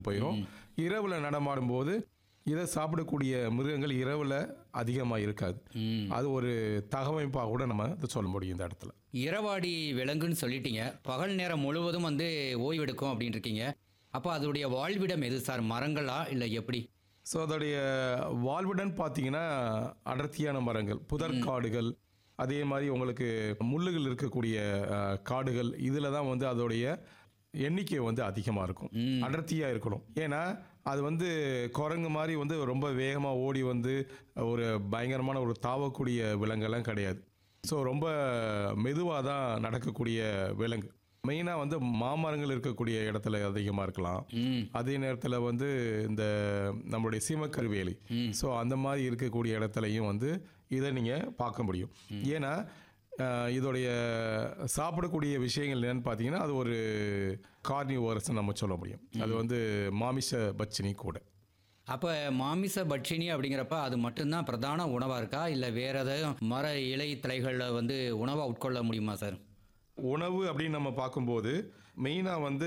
போயிடும் இரவில் நடமாடும் போது இதை சாப்பிடக்கூடிய மிருகங்கள் இரவில் அதிகமாக இருக்காது ம். அது ஒரு தகவமைப்பாக கூட நம்ம இதை சொல்ல முடியும் இந்த இடத்துல இரவாடி விலங்குன்னு சொல்லிட்டீங்க பகல் நேரம் முழுவதும் வந்து ஓய்வெடுக்கும் அப்படின்னு இருக்கீங்க அப்போ அதோடைய வாழ்விடம் எது சார் மரங்களா இல்லை எப்படி ஸோ அதோடைய வாழ்விடன் பார்த்தீங்கன்னா அடர்த்தியான மரங்கள் புதர் காடுகள் அதே மாதிரி உங்களுக்கு முள்ளுகள் இருக்கக்கூடிய அஹ், காடுகள் இதில் தான் வந்து அதோடைய எண்ணிக்கை வந்து அதிகமாக இருக்கும் அடர்த்தியாக இருக்கணும் ஏன்னா அது வந்து குரங்கு மாதிரி வந்து ரொம்ப வேகமாக ஓடி வந்து ஒரு பயங்கரமான ஒரு தாவக்கூடிய விலங்கெல்லாம் கிடையாது ஸோ ரொம்ப மெதுவாக தான் நடக்கக்கூடிய விலங்கு மெயினாக வந்து மாமரங்கள் இருக்கக்கூடிய இடத்துல அதிகமாக இருக்கலாம் ம் அதே நேரத்தில் வந்து இந்த நம்மளுடைய சீமக்கருவேலி ஸோ அந்த மாதிரி இருக்கக்கூடிய இடத்துலையும் வந்து இதை நீங்கள் பார்க்க முடியும் ஏன்னா அஹ், இதோடைய சாப்பிடக்கூடிய விஷயங்கள் என்னன்னு பார்த்தீங்கன்னா அது ஒரு கார்னிவோரஸ் நம்ம சொல்ல முடியும் அது வந்து மாமிச பச்சினி கூட அப்போ மாமிச பட்சினி அப்படிங்கிறப்ப அது மட்டும்தான் பிரதான உணவாக இருக்கா இல்லை வேற ஏதாவது மர இலை தலைகளில் வந்து உணவாக உட்கொள்ள முடியுமா சார் உணவு அப்படின்னு நம்ம பார்க்கும்போது மெயினாக வந்து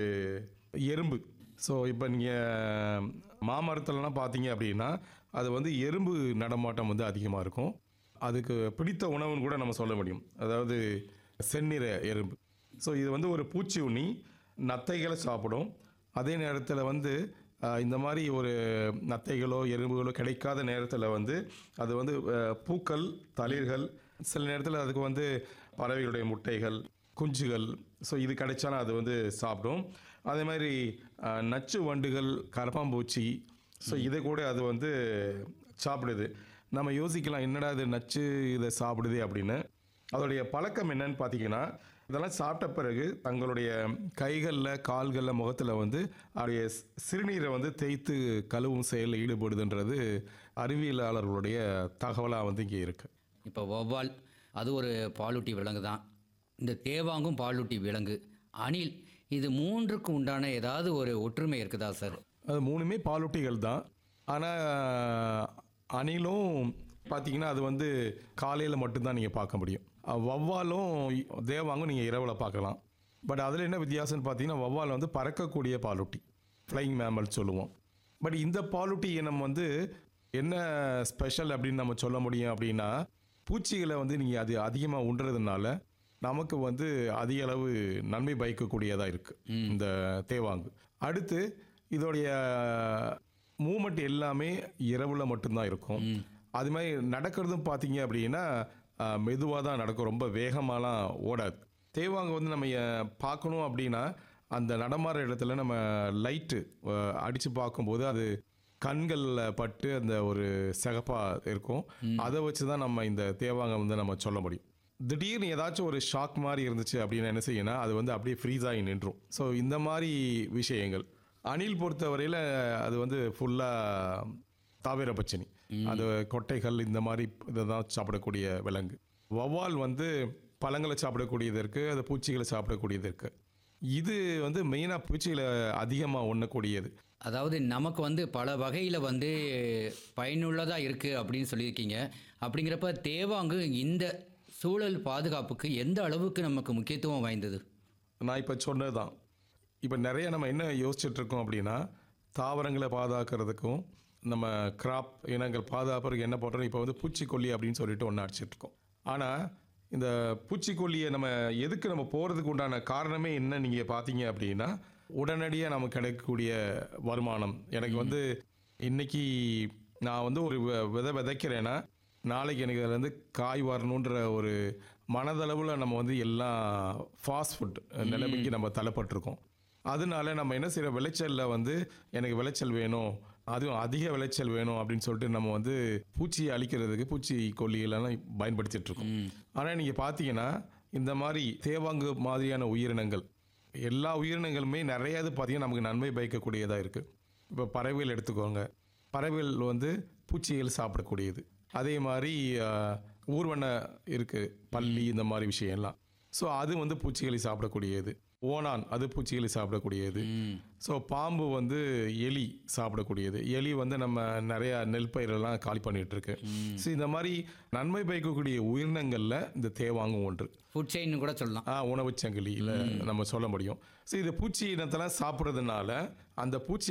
எறும்பு ஸோ இப்போ நீங்கள் மாமரத்துலலாம் பார்த்தீங்க அப்படின்னா அது வந்து எறும்பு நடமாட்டம் வந்து அதிகமாக இருக்கும் அதுக்கு பிடித்த உணவுன்னு கூட நம்ம சொல்ல முடியும் அதாவது செந்நிற எறும்பு ஸோ இது வந்து ஒரு பூச்சி உண்ணி நத்தைகளை சாப்பிடும் அதே நேரத்தில் வந்து ஆஹ், இந்த மாதிரி ஒரு நத்தைகளோ எறும்புகளோ கிடைக்காத நேரத்தில் வந்து அது வந்து ஆஹ், பூக்கள் தளிர்கள் சில நேரத்தில் அதுக்கு வந்து பறவைகளுடைய முட்டைகள் குஞ்சுகள் ஸோ இது கிடைச்சாலும் அது வந்து சாப்பிடும் அதே மாதிரி ஆஹ், நச்சு வண்டுகள் கரப்பாம்பூச்சி ஸோ இதை கூட அது வந்து சாப்பிடுது நம்ம யோசிக்கலாம் என்னடா இது நச்சு இதை சாப்பிடுது அப்படின்னு அதோடைய பழக்கம் என்னன்னு பார்த்தீங்கன்னா இதெல்லாம் சாப்பிட்ட பிறகு தங்களுடைய கைகளில் கால்களில் முகத்தில் வந்து அவருடைய சி- சிறுநீரை வந்து தேய்த்து கழுவும் செயலில் ஈடுபடுதுன்றது அறிவியலாளர்களுடைய தகவலாக வந்து இங்கே இருக்குது இப்போ வௌவால் அது ஒரு பாலூட்டி விலங்கு தான் இந்த தேவாங்கும் பாலூட்டி விலங்கு அணில் இது மூன்றுக்கு உண்டான ஏதாவது ஒரு ஒற்றுமை இருக்குதா சார் அது மூணுமே பாலூட்டிகள் தான் ஆனால் அணிலும் பார்த்தீங்கன்னா அது வந்து காலையில் மட்டும்தான் நீங்கள் பார்க்க முடியும் அஹ் வௌவாலும் தேவாங்கும் நீங்கள் இரவில் பார்க்கலாம் பட் அதில் என்ன வித்தியாசம்னு பார்த்தீங்கன்னா வௌவால் வந்து பறக்கக்கூடிய பாலூட்டி ஃப்ளைங் மேமல் சொல்லுவோம் பட் இந்த பாலூட்டி இனம் வந்து என்ன ஸ்பெஷல் அப்படின்னு நம்ம சொல்ல முடியும் அப்படின்னா பூச்சிகளை வந்து நீங்கள் அது அதிகமாக உண்றதுனால நமக்கு வந்து அதிக அளவு நன்மை பயக்கக்கூடியதாக இருக்குது இந்த தேவாங்கு அடுத்து இதோடைய மூமெண்ட் எல்லாமே இரவில் மட்டும்தான் இருக்கும் அது மாதிரி நடக்கிறதும் பார்த்தீங்க அப்படின்னா மெதுவாக தான் நடக்கும் ரொம்ப வேகமாலாம் ஓடாது தேவாங்க வந்து நம்ம அஹ், பார்க்கணும் அப்படின்னா அந்த நடமாற இடத்துல நம்ம லைட்டு அடித்து பார்க்கும்போது அது கண்களில் பட்டு அந்த ஒரு சிகப்பாக இருக்கும் அதை வச்சு தான் நம்ம இந்த தேவாங்க வந்து நம்ம சொல்ல முடியும் திடீர்னு ஏதாச்சும் ஒரு ஷாக் மாதிரி இருந்துச்சு அப்படின்னா என்ன செய்யணும் அது வந்து அப்படியே ஃப்ரீஸ் ஆகி நின்றும் ஸோ இந்த மாதிரி விஷயங்கள் அணில் பொறுத்தவரையில் அது வந்து ஃபுல்லாக தாவர பச்சினி அது கொட்டைகள் இந்த மாதிரி இதை தான் சாப்பிடக்கூடிய விலங்கு வௌவால் வந்து பழங்களை சாப்பிடக்கூடியது இருக்குது அது பூச்சிகளை சாப்பிடக்கூடியது இருக்குது இது வந்து மெயினாக பூச்சிகளை அதிகமாக உண்ணக்கூடியது அதாவது நமக்கு வந்து பல வகையில் வந்து பயனுள்ளதாக இருக்குது அப்படின்னு சொல்லியிருக்கீங்க அப்படிங்கிறப்ப தேவாங்கு இந்த சூழல் பாதுகாப்புக்கு எந்த அளவுக்கு நமக்கு முக்கியத்துவம் வாய்ந்தது நான் இப்போ சொன்னது தான் இப்போ நிறைய நம்ம என்ன யோசிச்சுட்டு இருக்கோம் அப்படின்னா தாவரங்களை பாதுகாக்கிறதுக்கும் நம்ம கிராப் இனங்கள் பாதுகாப்புறதுக்கு என்ன பண்ணுறோம் இப்போ வந்து பூச்சிக்கொல்லி அப்படின்னு சொல்லிட்டு ஒன்று அடிச்சிட்டு இருக்கோம் ஆனால் இந்த பூச்சிக்கொல்லியை நம்ம எதுக்கு நம்ம போகிறதுக்கு உண்டான காரணமே என்ன நீங்கள் பார்த்தீங்க அப்படின்னா உடனடியாக நமக்கு கிடைக்கக்கூடிய வருமானம் எனக்கு வந்து இன்னைக்கு நான் வந்து ஒரு வ- விதை விதைக்கிறேன்னா நாளைக்கு எனக்கு அதில் வந்து காய் வரணுன்ற ஒரு மனதளவில் நம்ம வந்து எல்லாம் ஃபாஸ்ட் ஃபுட் நிலைமைக்கு நம்ம தள்ளப்பட்டிருக்கோம் அதனால நம்ம என்ன செய்கிற விளைச்சலில் வந்து எனக்கு விளைச்சல் வேணும் அதுவும் அதிக விளைச்சல் வேணும் அப்படின்னு சொல்லிட்டு நம்ம வந்து பூச்சியை அழிக்கிறதுக்கு பூச்சி கொல்லிகளெல்லாம் பயன்படுத்திட்டு இருக்கோம் ஆனால் நீங்கள் பார்த்தீங்கன்னா இந்த மாதிரி தேவாங்கு மாதிரியான உயிரினங்கள் எல்லா உயிரினங்களுமே நிறைய இது பார்த்தீங்கன்னா நமக்கு நன்மை பயக்கக்கூடியதாக இருக்குது இப்போ பறவைகள் எடுத்துக்கோங்க பறவைகள் வந்து பூச்சிகள் சாப்பிடக்கூடியது அதே மாதிரி ஆஹ், ஊர்வன இருக்குது பல்லி இந்த மாதிரி விஷயம்லாம் ஸோ அது வந்து பூச்சிகளை சாப்பிடக்கூடியது ஓணான் அது பூச்சிகளை சாப்பிடக்கூடியது ம் ஸோ பாம்பு வந்து எலி சாப்பிடக்கூடியது எலி வந்து நம்ம நிறைய நெல் பயிரெல்லாம் காலி பண்ணிட்டு இருக்கு ஸோ இந்த மாதிரி நன்மை பயக்கக்கூடிய உயிரினங்களில் இந்த தேவாங்கும் ஒன்று ஃபுட் செயின் கூட சொல்லலாம் ஆ உணவுச் சங்கிலியில் நம்ம சொல்ல முடியும் ஸோ இது பூச்சி இனத்தெல்லாம் சாப்பிட்றதுனால அந்த பூச்சி